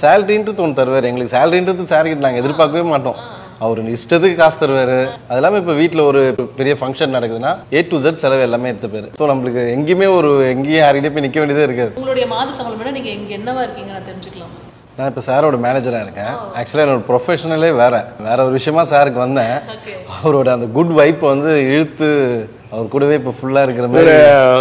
சேலரின்றது ஒன்று தருவார் எங்களுக்கு சேலரின்றது சார் கிட்ட நாங்கள் எதிர்பார்க்கவே மாட்டோம் அவர் இஷ்டத்துக்கு காசு தருவார் அது இல்லாமல் இப்போ வீட்டில் ஒரு பெரிய ஃபங்க்ஷன் நடக்குதுன்னா ஏ டு Z செலவு எல்லாமே எடுத்துப்பாரு ஸோ நம்மளுக்கு எங்கேயுமே ஒரு எங்கேயும் யார்கிட்டயும் போய் நிற்க வேண்டியதே இருக்காது உங்களுடைய மாத சம்பளம் விட நீங்க இங்க என்னவா இருக்கீங்க நான் தெரிஞ்சுக்கலாம் நான் இப்போ சாரோட மேனேஜராக இருக்கேன் ஆக்சுவலாக என்னோட ப்ரொஃபஷனலே வேற வேற ஒரு விஷயமா சாருக்கு வந்தேன் ஓகே அவரோட அந்த குட் வைப்பை வந்து இழுத்து அவர் கூடவே இப்போ ஃபுல்லாக இருக்கிற மாதிரி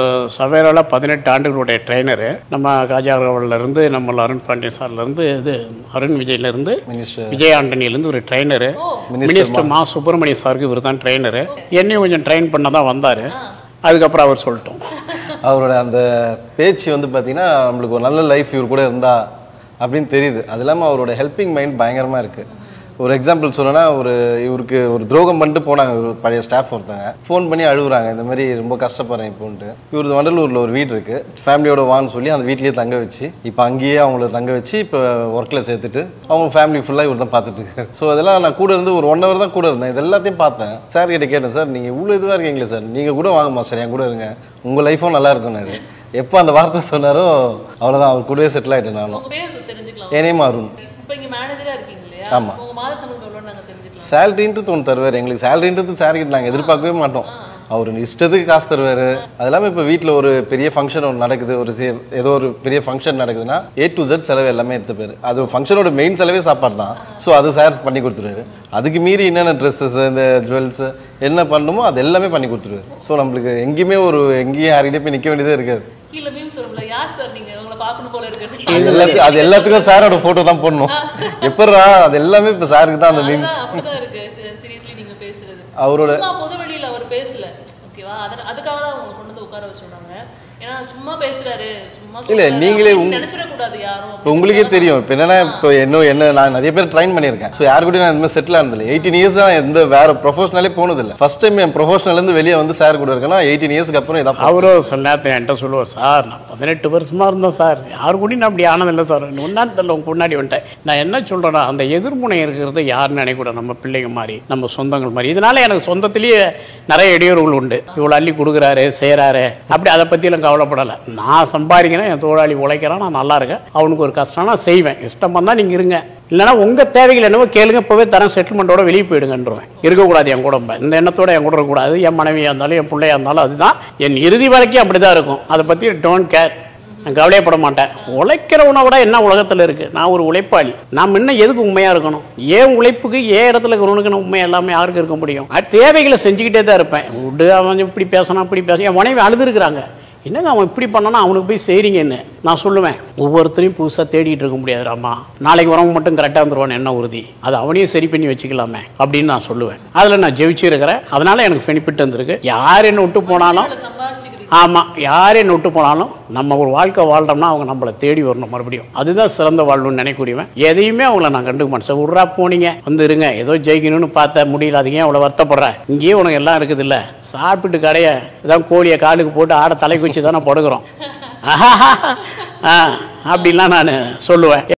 சவேரால பதினெட்டு ஆண்டுகளுடைய ட்ரெயினரு நம்ம காஜாவிலேருந்து நம்ம அருண் பாண்டியன் சார்லேருந்து இது அருண் விஜய்லேருந்து மினிஸ்டர் விஜய் ஆண்டனிலேருந்து ஒரு ட்ரெயினரு மினிஸ்டர் மா சுப்பிரமணிய சாருக்கு இவர் தான் ட்ரெயினரு என்னையும் கொஞ்சம் ட்ரெயின் பண்ண தான் வந்தார் அதுக்கப்புறம் அவர் சொல்லிட்டோம் அவரோட அந்த பேச்சு வந்து பார்த்தீங்கன்னா நம்மளுக்கு ஒரு நல்ல லைஃப் இவர் கூட இருந்தா அப்படின்னு தெரியுது அது இல்லாமல் அவரோட ஹெல்பிங் மைண்ட் பயங்கரமாக இருக்குது ஒரு எக்ஸாம்பிள் சொல்லணும்னா ஒரு இவருக்கு ஒரு துரோகம் பண்ணிட்டு போனாங்க ஒரு பழைய ஸ்டாஃப் ஒருத்தங்க ஃபோன் பண்ணி அழுகுறாங்க இந்த மாதிரி ரொம்ப கஷ்டப்படுறேன் இப்போன்ட்டு இவருக்கு வண்டலூரில் ஒரு வீடு இருக்கு ஃபேமிலியோட வான்னு சொல்லி அந்த வீட்லயே தங்க வச்சு இப்போ அங்கேயே அவங்கள தங்க வச்சு இப்போ ஒர்க்கில் சேர்த்துட்டு அவங்க ஃபேமிலி ஃபுல்லாக இவர் தான் பார்த்துட்டு இருக்காரு ஸோ அதெல்லாம் நான் கூட இருந்து ஒரு ஒன் ஹவர் தான் கூட இருந்தேன் இது எல்லாத்தையும் பார்த்தேன் சார் கிட்ட கேட்டேன் சார் நீங்கள் இவ்வளோ இதுவாக இருக்கீங்களே சார் நீங்கள் கூட வாங்கம்மா சார் என் கூட இருங்க உங்கள் லைஃபும் நல்லா இருக்கும்னாரு எப்போ அந்த வார்த்தை சொன்னாரோ அவ்வளோதான் அவர் கூடவே செட்டில் ஆகிட்டேன் நானும் உங்க பேர் சொ- தெரிஞ்சுக்கலாம் ஏனேமா அருண் இப்போ இங்க மேனேஜரா இருக்கீங்க இல்லையா ஆமா. உங்க மாத சம்பளம் எவ்வளோன்னு நாங்க தெரிஞ்சுக்கலாம் சேலரின்றது ஒன்று தருவார் எங்களுக்கு சேலரின்றது சார் கிட்ட நாங்கள் எதிர்பார்க்கவே மாட்டோம் அவர் இஷ்டத்துக்கு காசு தருவார் அது இல்லாமல் இப்போ வீட்டில் ஒரு பெரிய ஃபங்க்ஷன் ஒன்று நடக்குது ஒரு சே- ஏதோ ஒரு பெரிய ஃபங்க்ஷன் நடக்குதுன்னா ஏ டு Z செலவு எல்லாமே எடுத்துப்பாரு அது ஃபங்க்ஷனோட மெயின் செலவே சாப்பாடு தான் ஸோ அது சார் பண்ணி கொடுத்துருவாரு அதுக்கு மீறி என்னென்ன ட்ரெஸ்ஸஸ் இந்த ஜுவல்ஸ் என்ன பண்ணணுமோ அது எல்லாமே பண்ணி கொடுத்துருவாரு ஸோ நம்மளுக்கு எங்கேயுமே ஒரு எங்கேயும் யார்கிட்டயும் போய் நிற்க வேண்டியதே இருக்காது கீழ மீம்ஸ் வரும்ல யார் சார் நீங்க உங்களை பார்க்கணும் போல இருக்கு அது எல்லாத்துக்கும் அது எல்லாத்துக்கும் சாரோட ஃபோட்டோ தான் போடணும் எப்பட்றா அது எல்லாமே இப்போ சாருக்கு தான் அந்த மீன்ஸ் அதுதான் அப்படிதான் இருக்கு சீரியஸ்லி நீங்க பேசுறது அவரோட சும்மா பொது வெளியில அவர் பேசல ஓகேவா அத அதுக்காக தான் அவங்க கொண்டு வந்து உட்கார வச்சுருந்தாங்க ஏன்னா சும்மா பேசுறாரு சும்மா இல்ல, சொல்றாரு நீங்களே அப்படின்னு உங்க- நினைச்சிடக்கூடாது யாரும் இப்போ உங்களுக்கே தெரியும் இப்போ என்னன்னா இப்போ என்ன என்ன நான் நிறைய பேர் ட்ரைன் பண்ணியிருக்கேன் ஸோ யாரு கூட நான் இந்த மாதிரி செட்டில் ஆனதில்லை எயிட்டீன் இயர்ஸ் தான் எந்த வேற ப்ரொஃபஷனலே போனதில்லை ஃபர்ஸ்ட் டைம் என் ப்ரொஃபஷனலேருந்து வெளியே வந்து சார் கூட இருக்கேன்னா எயிட்டீன் இயர்ஸ்க்கு அப்புறம் இதான் அவரும் சில நேரத்தை என்கிட்ட சொல்லுவார் சார் நான் பதினெட்டு வருஷமா இருந்தேன் சார் யாரு கூடயும் நான் அப்படி ஆனதில்லை சார் ஒன்றாம் தெரியல உங்க முன்னாடி வந்துட்டேன் நான் என்ன சொல்கிறேன்னா அந்த எதிர்முனை இருக்கிறது யாருன்னு நினைக்கூட நம்ம பிள்ளைங்க மாதிரி நம்ம சொந்தங்கள் மாதிரி இதனால எனக்கு சொந்தத்திலேயே நிறைய இடையூறுகள் உண்டு இவ்வளோ அள்ளி கொடுக்குறாரு செய்கிறாரு அப்படி அதை பற்றியெல்லாம் கவலைப்படலை நான் சம்பாதிக்கிறேன் என் தோழாளி உழைக்கிறான் நான் நல்லா இருக்கேன் அவனுக்கு ஒரு கஷ்டம் நான் செய்வேன் இஷ்டம் வந்தால் நீங்கள் இருங்க இல்லைன்னா உங்கள் தேவைகள் என்னவோ கேளுங்க இப்போவே தரேன் செட்டில்மெண்ட்டோட வெளியே போயிடுங்கன்றேன் இருக்கக்கூடாது என் குடும்பம் இந்த எண்ணத்தோட என் கூட இருக்கக்கூடாது என் மனைவியாக இருந்தாலும் என் பிள்ளையா இருந்தாலும் அதுதான் என் இறுதி வரைக்கும் அப்படி தான் இருக்கும் அதை பற்றி டோன்ட் கேர் நான் கவலையப்பட மாட்டேன் உழைக்கிறவனை விட என்ன உலகத்தில் இருக்குது நான் ஒரு உழைப்பாளி நான் முன்ன எதுக்கு உண்மையாக இருக்கணும் ஏன் உழைப்புக்கு ஏன் இடத்துல இருக்கிறவனுக்கு நான் உண்மை எல்லாமே யாருக்கு இருக்க முடியும் அது தேவைகளை செஞ்சுக்கிட்டே தான் இருப்பேன் விடு அவன் இப்படி பேசணும் இப்படி பேச என் மனைவி அழுதுருக்குறாங்க என்னங்க அவன் இப்படி பண்ணனா அவனுக்கு போய் செய்கிறீங்கன்னு நான் சொல்லுவேன் ஒவ்வொருத்தரையும் புதுசாக தேடிட்டு இருக்க முடியாது ராமா நாளைக்கு வரவங்க மட்டும் கரெக்டாக வந்துருவான் என்ன உறுதி அது அவனையும் சரி பண்ணி வச்சுக்கலாமே அப்படின்னு நான் சொல்லுவேன் அதில் நான் ஜெயிச்சிருக்கிறேன் அதனால எனக்கு பெனிஃபிட் வந்திருக்கு யார் என்ன விட்டு போனாலும் இதுல சம்பாதிச்சுக்கிறீங்க ஆமாம் யார் என்ன விட்டு போனாலும் நம்ம ஒரு வாழ்க்கை வாழ்றோம்னா அவங்க நம்மளை தேடி வரணும் மறுபடியும் அதுதான் சிறந்த வாழ்வுன்னு நினைக்கூடியவன் எதையுமே அவங்கள நான் கண்டுக்க மாட்டேன் சார் உர்ரா போனீங்க வந்து இருங்க ஏதோ ஜெயிக்கணும்னு பார்த்தா முடியல அதுக்கு ஏன் அவ்வளோ வருத்தப்படுறேன் இங்கேயே உனக்கு எல்லாம் இருக்குது இல்லை சாப்பிட்டு கடைய இதான் கோழியை காலுக்கு போட்டு ஆடை தலைக்கு வச்சு தானே படுக்கிறோம் ஆ அப்படிலாம் நான் சொல்லுவேன்